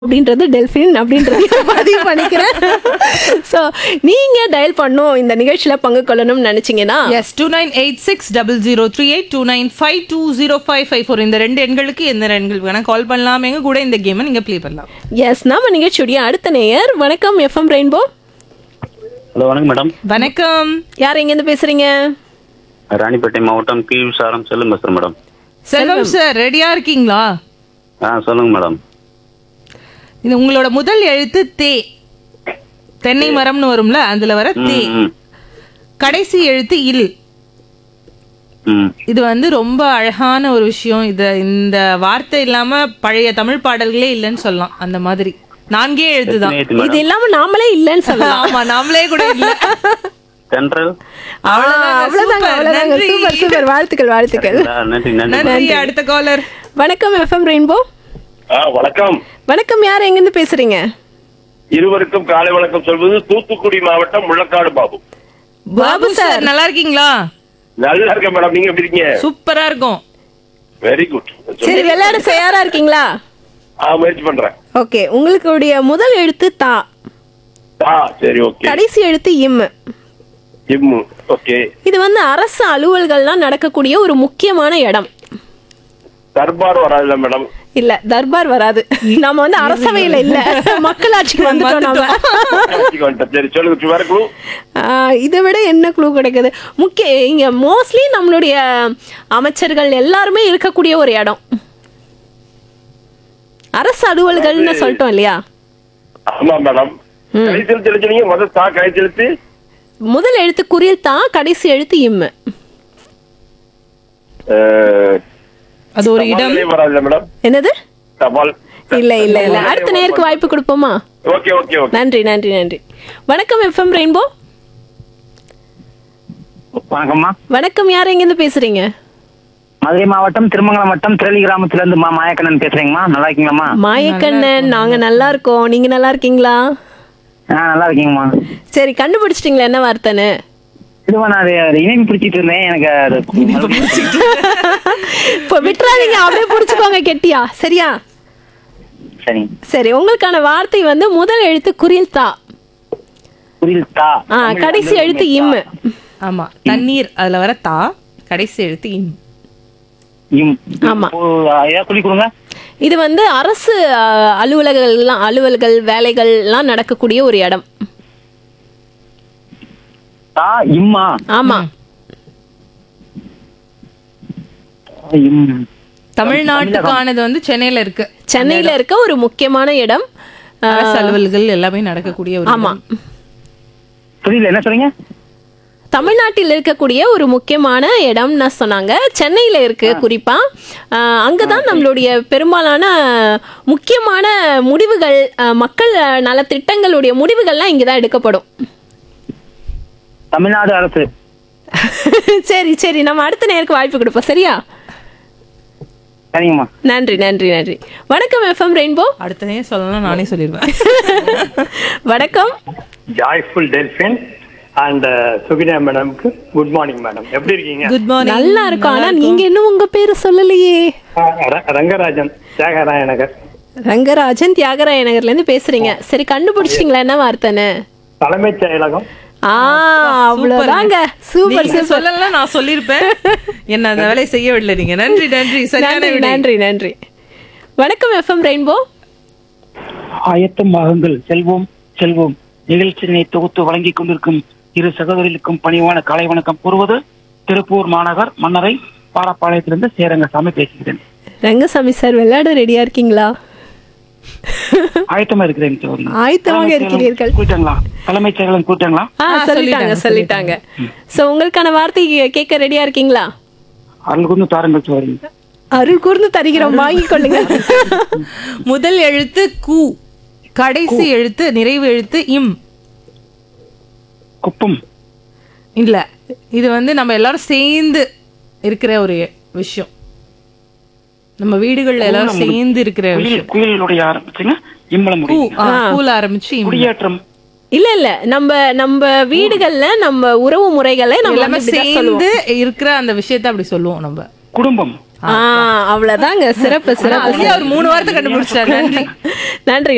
அப்படின்றது டெல்ஃபின் அப்படின்றது பதிவு பண்ணிக்கிறேன் ஸோ நீங்கள் டயல் பண்ணும் இந்த நிகழ்ச்சியில் பங்கு கொள்ளணும்னு நினச்சிங்கன்னா S two nine eight six double zero three eight two nine five two zero five five four இந்த ரெண்டு எண்களுக்கு எந்த எண்களுக்கு வேணால் கால் பண்ணலாம் எங்க கூட இந்த கேமை நீங்கள் ப்ளே பண்ணலாம் எஸ் நாம நிகழ்ச்சியுடைய அடுத்த நேயர் வணக்கம் எஃப்எம் ரெயின்போ ஹலோ வணக்கம் மேடம் வணக்கம் யார் எங்கேருந்து பேசுறீங்க ராணிப்பேட்டை மாவட்டம் கீழ் சாரம் செல்லும் பேசுறேன் மேடம் செல்வம் சார் ரெடியா இருக்கீங்களா ஆ சொல்லுங்க மேடம் இது உங்களோட முதல் எழுத்து தே தென்னை மரம்னு வரும்ல அதுல வர தே ம், ம், கடைசி எழுத்து இல் ம் இது வந்து ரொம்ப அழகான ஒரு விஷயம் இது இந்த வார்த்தை இல்லாம பழைய தமிழ் பாடல்களே இல்லைன்னு சொல்லலாம் அந்த மாதிரி நான்கே எழுத்து தான் நேத்து இது மேடம் இல்லாம நாமளே இல்லைன்னு சொல்லலாம் ஆமா நாமளே கூட இல்ல சென்ட்ரல் அவ்வளவுதாங்க, அவ்வளவுதாங்க super, அவ்வளவுதாங்க நன்றி. சூப்பர் சூப்பர் வாழ்த்துக்கள் வாழ்த்துக்கள் நன்றி நன்றி நன்றி அடுத்த காலர் வணக்கம் எஃப்எம் ரெயின்போ ஆ வணக்கம் வணக்கம் யார் எங்கேருந்து பேசுறீங்க இருவருக்கும் காலை வணக்கம் சொல்வது தூத்துக்குடி மாவட்டம் முள்ளக்காடு பாபு பாபு சார் நல்லா இருக்கீங்களா நல்லா இருக்கேன் மேடம் நீங்க எப்படி இருக்கீங்க சூப்பரா இருக்கும் வெரி குட் சரி விளையாட தயாரா இருக்கீங்களா ஆ முயற்சி பண்றேன் ஓகே உங்களுடைய முதல் எழுத்து தா ஆ சரி ஓகே கடைசி எழுத்து இம் இம்மு ஓகே இது வந்து அரசு அலுவல்கள்லாம் நடக்கக்கூடிய ஒரு முக்கியமான இடம் தர்பார் வராதுல்ல மேடம் இல்ல தர்பார் வராது நாம வந்து அரசவையில இல்ல மக்களாட்சிக்கு வந்துட்டோம் நாம வந்துட்டேன். சரி சொல்லுங்க வேற குழு ஆஹ் இதை விட என்ன குழு கிடைக்குது முக்கிய இங்க மோஸ்ட்லி நம்மளுடைய அமைச்சர்கள் எல்லாருமே இருக்கக்கூடிய ஒரு இடம் அரசு அலுவல்கள்னு சொல்லிட்டோம் இல்லையா ஆமா மேடம் கடைசியில் தெரிஞ்சீங்க முதல் தா கடைசியெழுத்து முதல் எழுத்து குறில் தான் கடைசி எழுத்து இம்மு அது ஒரு இடம் வராதுல்ல மேடம் என்னது தபால் இல்ல இல்ல இல்ல அடுத்த நேருக்கு வாய்ப்பு கொடுப்போமா ஓகே ஓகே ஓகே நன்றி நன்றி நன்றி வணக்கம் எஃப்எம் ரெயின்போ வணக்கம்மா வணக்கம் யார் எங்கேருந்து பேசுறீங்க மதுரை மாவட்டம் திருமங்கலம் வட்டம் திரளி கிராமத்துல இருந்து மா மாயக்கண்ணன் பேசுறேங்கம்மா நல்லா இருக்கீங்களாம்மா மாயக்கண்ணன் நாங்க நல்லா இருக்கோம் நீங்க நல்லா இருக்கீங்களா ஆ நல்லா இருக்கீங்கம்மா சரி கண்டுபிடிச்சிட்டீங்களா என்ன வார்த்தைன்னு இதுவா நான் அது அது இணைப்பு பிடிச்சிட்டு இருந்தேன் எனக்கு அது மறுபடியும் இப்போ விட்டுறாதீங்க அப்படியே புடிச்சுக்கோங்க கெட்டியா சரியா சரி சரி உங்களுக்கான வார்த்தை வந்து முதல் எழுத்து குறில் தா புரியுது தா ஆ கடைசி எழுத்து இம்மு ஆமா தண்ணீர் அதுல வர தா கடைசி எழுத்து இம் இம் ஆமா. ஓ, ஏதாவது சொல்லி கொடுங்க இது வந்து அரசு ஆ, அலுவலகங்கள்லாம் அலுவல்கள் வேலைகள் எல்லாம் நடக்கக்கூடிய ஒரு இடம் தா இம்மா ஆமா இம் தமிழ்நாட்டுக்கானது வந்து சென்னையில இருக்கு சென்னையில இருக்க ஒரு முக்கியமான இடம் ஆ, அரசு அலுவல்கள் எல்லாமே நடக்கக்கூடிய ஒரு ஆமா இடம். புரியல என்ன சொல்றீங்க தமிழ்நாட்டில் இருக்கக்கூடிய ஒரு முக்கியமான இடம்னு சொன்னாங்க சென்னையில இருக்கு குறிப்பா ஆஹ் அங்கதான் நம்மளுடைய பெரும்பாலான முக்கியமான முடிவுகள் ஆஹ் மக்கள் நல திட்டங்களுடைய முடிவுகள்லாம் இங்கதான் எடுக்கப்படும் தமிழ்நாடு அரசு சரி சரி நம்ம அடுத்த நேருக்கு வாய்ப்பு கொடுப்போம் சரியா சரிங்கம்மா நன்றி நன்றி நன்றி வணக்கம் எஃப்எம் ரெயின்போ அடுத்ததே சொல்லலாம் நானே சொல்லிடுவேன் வணக்கம் ஜாய்ஃபுல் டெல்ஃபின் அண்ட் சுகினா மேடம்க்கு குட் மார்னிங் மேடம் எப்படி இருக்கீங்க குட் மார்னிங் நல்லா இருக்கும் ஆனா நீங்க இன்னும் உங்க பேரு சொல்லலையே ஆ, ர- ரங்கராஜன் தியாகராய நகர் ரங்கராஜன் தியாகராய நகர்ல இருந்து பேசுறீங்க சரி கண்டுபிடிச்சிட்டீங்களா என்ன வார்த்தைன்னு தலைமைச் செயலகம் ஆ அவ்வளவுதாங்க சூப்பர் நீங்க சூப்பர் சொல்லலாம் நான் சொல்லியிருப்பேன் என்ன அந்த வேலையை செய்ய விடல நீங்க நன்றி நன்றி சரியான நன்றி விடை. நன்றி நன்றி வணக்கம் எஃப்எம் ரெயின்போ ஆயத்தமாகுங்கள் செல்வோம் செல்வோம் நிகழ்ச்சியினை தொகுத்து வழங்கிக் கொண்டிருக்கும் இரு சகோதரிகளுக்கும் பணிவான காலை வணக்கம் கூறுவது திருப்பூர் மாநகர் மன்னரை பாரப்பாளையத்திலிருந்து சேரங்கசாமி பேசுகிறேன் ரங்கசாமி சார் விளையாட ரெடியா இருக்கீங்களா ஆயத்தமா இருக்கிறேன் சகோதரி. ஆயத்தமாக தலைமைச் இருக்கிறீர்கள். செயலகம் கூப்பிட்டாங்களா தலைமைச் செயலகம் கூப்பிட்டாங்களா ஆ ஆ, சொல்லிட்டாங்க சொல்லிட்டாங்க, சொல்லிட்டாங்க சோ உங்களுக்கான வார்த்தை கேட்க ரெடியா இருக்கீங்களா அருள் கொண்டு தாருங்கள் சோதரி அருள் கூர்ந்து தருகிறோம் வாங்கிக் கொள்ளுங்க முதல் எழுத்து கு கடைசி எழுத்து நிறைவு எழுத்து இம் குப்பம் இல்ல இது வந்து நம்ம எல்லாரும் சேர்ந்து இருக்கிற ஒரு விஷயம் நம்ம வீடுகள்ல எல்லாரும் சேர்ந்து இருக்கிற குயில் விஷயம் குயிலுடைய ஆரம்பிச்சுங்க இம்பளம் கூ முடியுங்க. ஆ, கூல ஆரம்பிச்சு இம். குடியேற்றம் இல்ல இல்ல நம்ம நம்ம வீடுகள்ல நம்ம உறவு முறைகளை நம்ம எல்லாமே வந்து இப்படிதான் சொல்லுவோம். சேர்ந்து இருக்கிற அந்த விஷயத்த அப்படி சொல்லுவோம் நம்ம குடும்பம் ஆ அவ்வளவுதாங்க சிறப்பு சிறப்பு அதுலயே அவர் மூணு வாரத்தை கண்டுபிடிச்சாரு நன்றி நன்றி